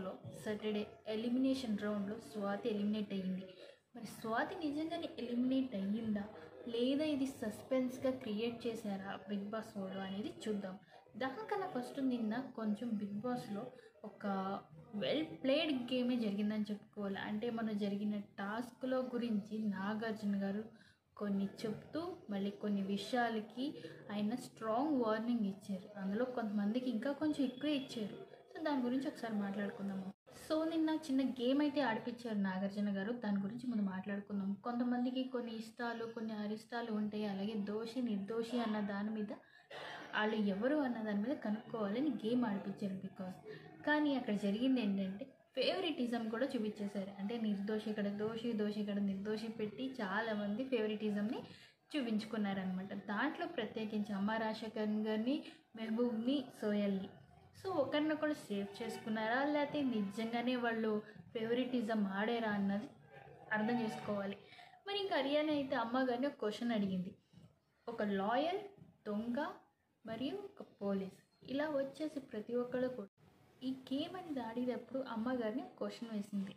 ఎపిసోడ్లో Saturday elimination రౌండ్లో Swathi eliminate అయ్యింది మరి స్వాతి నిజంగానే ఎలిమినేట్ అయ్యిందా లేదా ఇది సస్పెన్స్గా క్రియేట్ చేశారా బిగ్ బాస్ వాళ్ళు అనేది చూద్దాం దానికన్నా ఫస్ట్ నిన్న కొంచెం బిగ్ బాస్లో ఒక వెల్ ప్లేడ్ గేమే జరిగిందని చెప్పుకోవాలి అంటే మన జరిగిన టాస్క్లో గురించి నాగార్జున గారు కొన్ని చెప్తూ మళ్ళీ కొన్ని విషయాలకి ఆయన స్ట్రాంగ్ వార్నింగ్ ఇచ్చారు అందులో కొంతమందికి ఇంకా కొంచెం ఎక్కువ ఇచ్చారు సో దాని గురించి ఒకసారి మాట్లాడుకుందాము సో నిన్న చిన్న గేమ్ అయితే ఆడిపించారు నాగార్జున గారు దాని గురించి ముందు మాట్లాడుకుందాం కొంతమందికి కొన్ని ఇష్టాలు కొన్ని అరిష్టాలు ఉంటాయి అలాగే దోషి నిర్దోషి అన్న దాని మీద వాళ్ళు ఎవరు అన్న దాని మీద కనుక్కోవాలని గేమ్ ఆడిపించారు బికాస్ కానీ అక్కడ జరిగింది ఏంటంటే ఫేవరెటిజం కూడా చూపించేశారు అంటే నిర్దోషి ఇక్కడ దోషి దోషి ఇక్కడ నిర్దోషి పెట్టి చాలామంది ఫేవరెటిజంని చూపించుకున్నారనమాట దాంట్లో ప్రత్యేకించి అమ్మ రాజశేఖర్ గారిని మెహబూబ్ని సోయల్ని సో ఒకరినొకరు సేవ్ చేసుకున్నారా లేకపోతే నిజంగానే వాళ్ళు ఫేవరెటిజం ఆడారా అన్నది అర్థం చేసుకోవాలి మరి ఇంకా హర్యానా అయితే అమ్మగారిని ఒక క్వశ్చన్ అడిగింది ఒక లాయర్ దొంగ మరియు ఒక పోలీస్ ఇలా వచ్చేసి ప్రతి ఒక్కళ్ళు కూడా ఈ గేమ్ అనేది ఆడేటప్పుడు అమ్మగారిని క్వశ్చన్ వేసింది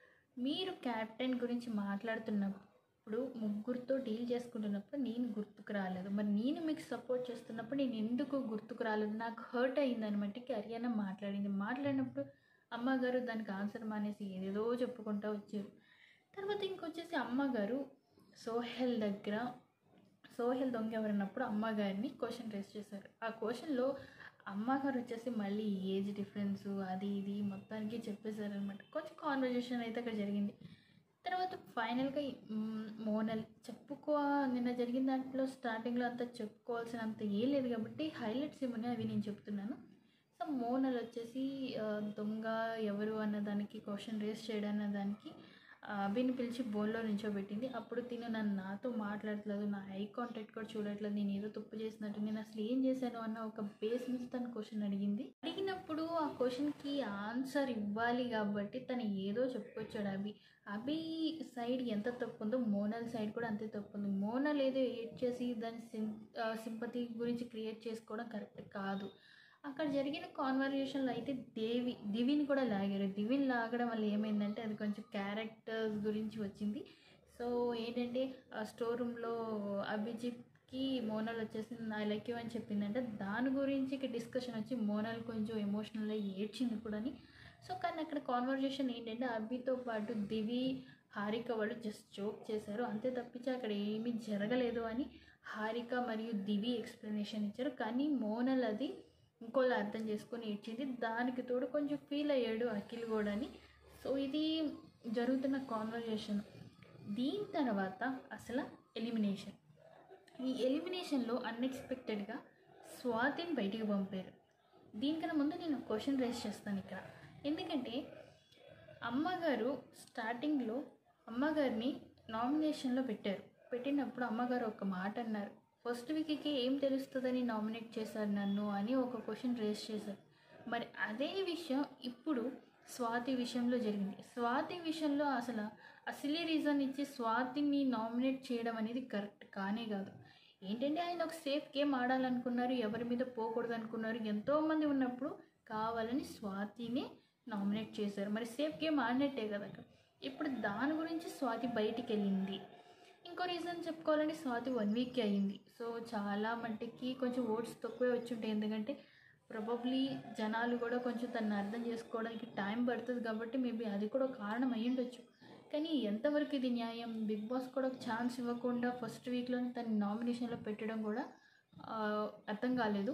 మీరు క్యాప్టెన్ గురించి మాట్లాడుతున్నప్పుడు ముగ్గురితో డీల్ చేసుకుంటున్నప్పుడు నేను గుర్తుకు రాలేదు మరి నేను మీకు సపోర్ట్ చేస్తున్నప్పుడు నేను ఎందుకు గుర్తుకు రాలేదు నాకు హర్ట్ అయిందనమాట హర్యానా మాట్లాడింది మాట్లాడినప్పుడు అమ్మగారు దానికి ఆన్సర్ మానేసి ఏదేదో చెప్పుకుంటూ వచ్చారు తర్వాత ఇంకొచ్చేసి అమ్మగారు సోహెల్ దగ్గర సోహెల్ దొంగ ఎవరన్నప్పుడు అమ్మగారిని క్వశ్చన్ రేస్ చేశారు ఆ క్వశ్చన్లో అమ్మగారు వచ్చేసి మళ్ళీ ఏజ్ డిఫరెన్స్ అది ఇది మొత్తానికి చెప్పేశారనమాట కొంచెం కాన్వర్జేషన్ అయితే అక్కడ జరిగింది తర్వాత ఫైనల్గా మోనల్ చెప్పుకో నిన్న జరిగిన దాంట్లో స్టార్టింగ్లో అంత చెప్పుకోవాల్సినంత ఏం లేదు కాబట్టి హైలైట్స్ ఏమన్నా అవి నేను చెప్తున్నాను సో మోనల్ వచ్చేసి ఆ, దొంగ ఎవరు అన్న దానికి క్వశ్చన్ రేస్ చేయడం అన్న దానికి ఆ, అభిని పిలిచి బోల్లో నించోబెట్టింది అప్పుడు తిను నన్ను నాతో మాట్లాడట్లేదు నా ఐ కాంటాక్ట్ కూడా చూడట్లేదు నేను ఏదో తప్పు చేసినట్టు నేను అసలు ఏం చేశాను అన్న ఒక బేస్ నుంచి తను క్వశ్చన్ అడిగింది అడిగినప్పుడు ఆ క్వశ్చన్కి ఆన్సర్ ఇవ్వాలి కాబట్టి తను ఏదో చెప్పుకొచ్చాడు అభి అభి సైడ్ ఎంత తప్పు ఉందో మోనల్ సైడ్ కూడా అంతే తప్పు ఉంది మోనల్ ఏదో ఏడ్ చేసి దాని సిం సింపతి గురించి క్రియేట్ చేసుకోవడం కరెక్ట్ కాదు అక్కడ జరిగిన కాన్వర్జేషన్లో అయితే దేవి దివిని కూడా లాగారు దివిని లాగడం వల్ల ఏమైందంటే అది కొంచెం క్యారెక్టర్స్ గురించి వచ్చింది సో ఏంటంటే ఆ స్టోర్ రూమ్లో అభిజిత్కి మోనల్ వచ్చేసి ఐ లైక్ యూ అని చెప్పిందంటే దాని గురించి ఇక డిస్కషన్ వచ్చి మోనల్ కొంచెం ఎమోషనల్ అయ్యి ఏడ్చింది కూడాని సో కానీ అక్కడ కాన్వర్జేషన్ ఏంటంటే అభితో పాటు దివి హారిక వాళ్ళు జస్ట్ జోక్ చేశారు అంతే తప్పించి అక్కడ ఏమీ జరగలేదు అని హారిక మరియు దివి ఎక్స్ప్లెనేషన్ ఇచ్చారు కానీ మోనల్ అది ఇంకోళ్ళు అర్థం చేసుకొని ఏడ్చింది దానికి తోడు కొంచెం ఫీల్ అయ్యాడు అఖిల్ కూడా అని సో ఇది జరుగుతున్న కాన్వర్జేషన్ దీని తర్వాత అసలు ఎలిమినేషన్ ఈ ఎలిమినేషన్లో అన్ఎక్స్పెక్టెడ్గా స్వాతిని బయటికి పంపారు దీనికన్నా ముందు నేను క్వశ్చన్ రేస్ చేస్తాను ఇక్కడ ఎందుకంటే అమ్మగారు స్టార్టింగ్లో అమ్మగారిని నామినేషన్లో పెట్టారు పెట్టినప్పుడు అమ్మగారు ఒక మాట అన్నారు ఫస్ట్ వీక్కి ఏం తెలుస్తుందని నామినేట్ చేశారు నన్ను అని ఒక క్వశ్చన్ రేస్ చేశారు మరి అదే విషయం ఇప్పుడు స్వాతి విషయంలో జరిగింది స్వాతి విషయంలో అసలు అసలీ రీజన్ ఇచ్చి స్వాతిని నామినేట్ చేయడం అనేది కరెక్ట్ కానే కాదు ఏంటంటే ఆయన ఒక సేఫ్ గేమ్ ఆడాలనుకున్నారు ఎవరి మీద పోకూడదు అనుకున్నారు ఎంతోమంది ఉన్నప్పుడు కావాలని స్వాతినే నామినేట్ చేశారు మరి సేఫ్ గేమ్ ఆడినట్టే కదా అక్కడ ఇప్పుడు దాని గురించి స్వాతి బయటికి వెళ్ళింది ఇంకో రీజన్ చెప్పుకోవాలంటే స్వాతి వన్ వీక్ అయ్యింది సో చాలా మట్టికి కొంచెం ఓట్స్ తక్కువే వచ్చి ఉంటాయి ఎందుకంటే ప్రాబబ్లీ జనాలు కూడా కొంచెం తను అర్థం చేసుకోవడానికి టైం పడుతుంది కాబట్టి మేబీ అది కూడా ఒక కారణం అయ్యి ఉండొచ్చు కానీ ఎంతవరకు ఇది న్యాయం బిగ్ బాస్ కూడా ఒక ఛాన్స్ ఇవ్వకుండా ఫస్ట్ వీక్లోనే తన నామినేషన్లో పెట్టడం కూడా ఆ, అర్థం కాలేదు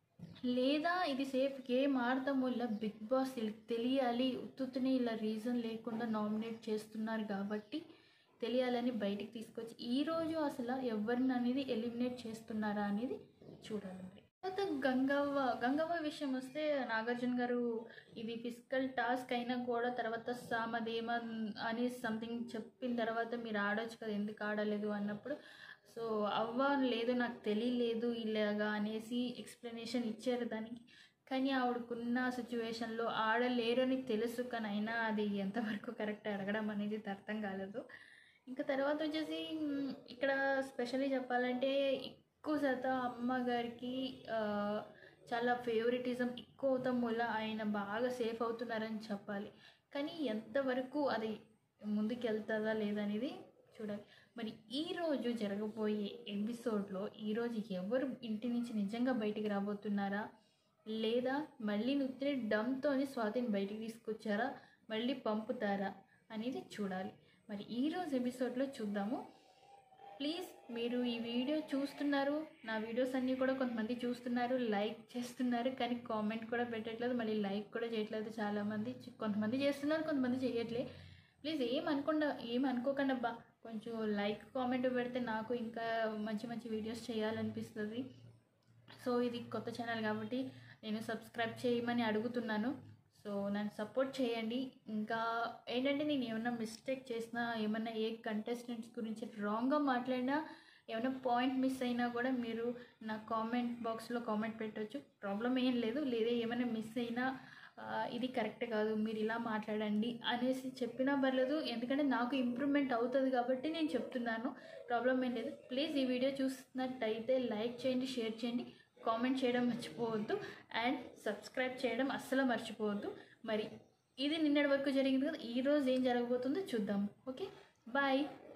లేదా ఇది సేఫ్ గేమ్ ఆడటం వల్ల బిగ్ బాస్ వీళ్ళకి తెలియాలి ఉత్తునే ఇలా రీజన్ లేకుండా నామినేట్ చేస్తున్నారు కాబట్టి తెలియాలని బయటికి తీసుకొచ్చి ఈరోజు అసలు ఎవరిని అనేది ఎలిమినేట్ చేస్తున్నారా అనేది చూడాలి మరి తర్వాత గంగవ్వ గంగవ్వ విషయం వస్తే నాగార్జున గారు ఇది ఫిజికల్ టాస్క్ అయినా కూడా తర్వాత సామదేమ అని సంథింగ్ చెప్పిన తర్వాత మీరు ఆడొచ్చు కదా ఎందుకు ఆడలేదు అన్నప్పుడు సో అవ్వ లేదు నాకు తెలియలేదు ఇలాగా అనేసి ఎక్స్ప్లెనేషన్ ఇచ్చారు దానికి కానీ ఆవిడకున్న సిచ్యువేషన్లో ఆడలేరని తెలుసు కానీ అయినా అది ఎంతవరకు కరెక్ట్ అడగడం అనేది అర్థం కాలేదు ఇంకా తర్వాత వచ్చేసి మ్, ఇక్కడ స్పెషల్లీ చెప్పాలంటే ఎక్కువ శాతం అమ్మగారికి ఆ, చాలా ఫేవరెటిజం ఎక్కువ అవటం వల్ల ఆయన బాగా సేఫ్ అవుతున్నారని చెప్పాలి కానీ ఎంతవరకు అది ముందుకు వెళ్తుందా లేదనేది చూడాలి మరి ఈరోజు జరగబోయే ఎపిసోడ్లో ఈరోజు ఎవరు ఇంటి నుంచి నిజంగా బయటికి రాబోతున్నారా లేదా మళ్ళీ నుత్తిని డమ్తోని స్వాతిని బయటికి తీసుకొచ్చారా మళ్ళీ పంపుతారా అనేది చూడాలి మరి ఈరోజు ఎపిసోడ్లో చూద్దాము ప్లీజ్ మీరు ఈ వీడియో చూస్తున్నారు నా వీడియోస్ అన్నీ కూడా కొంతమంది చూస్తున్నారు లైక్ చేస్తున్నారు కానీ కామెంట్ కూడా పెట్టట్లేదు మళ్ళీ లైక్ కూడా చేయట్లేదు చాలామంది చి- కొంతమంది చేస్తున్నారు కొంతమంది చేయట్లే ప్లీజ్ ఏం అనుకుండా ఏం అనుకోకండి అబ్బా కొంచెం లైక్ కామెంట్ పెడితే నాకు ఇంకా మంచి మంచి వీడియోస్ చేయాలనిపిస్తుంది సో ఇది కొత్త ఛానల్ కాబట్టి నేను సబ్స్క్రైబ్ చేయమని అడుగుతున్నాను సో నన్ను సపోర్ట్ చేయండి ఇంకా ఏంటంటే నేను ఏమైనా మిస్టేక్ చేసినా ఏమైనా ఏ కంటెస్టెంట్స్ గురించి రాంగ్గా మాట్లాడినా ఏమైనా పాయింట్ మిస్ అయినా కూడా మీరు నా కామెంట్ బాక్స్లో కామెంట్ పెట్టవచ్చు ప్రాబ్లం ఏం లేదు లేదా ఏమైనా మిస్ అయినా ఆ, ఇది కరెక్ట్ కాదు మీరు ఇలా మాట్లాడండి అనేసి చెప్పినా పర్లేదు ఎందుకంటే నాకు ఇంప్రూవ్మెంట్ అవుతుంది కాబట్టి నేను చెప్తున్నాను ప్రాబ్లం ఏం లేదు ప్లీజ్ ఈ వీడియో చూస్తున్నట్టయితే లైక్ చేయండి షేర్ చేయండి కామెంట్ చేయడం మర్చిపోవద్దు అండ్ సబ్స్క్రైబ్ చేయడం అస్సలు మర్చిపోవద్దు మరి ఇది నిన్నటి వరకు జరిగింది కదా ఈరోజు ఏం జరగబోతుందో చూద్దాం ఓకే బాయ్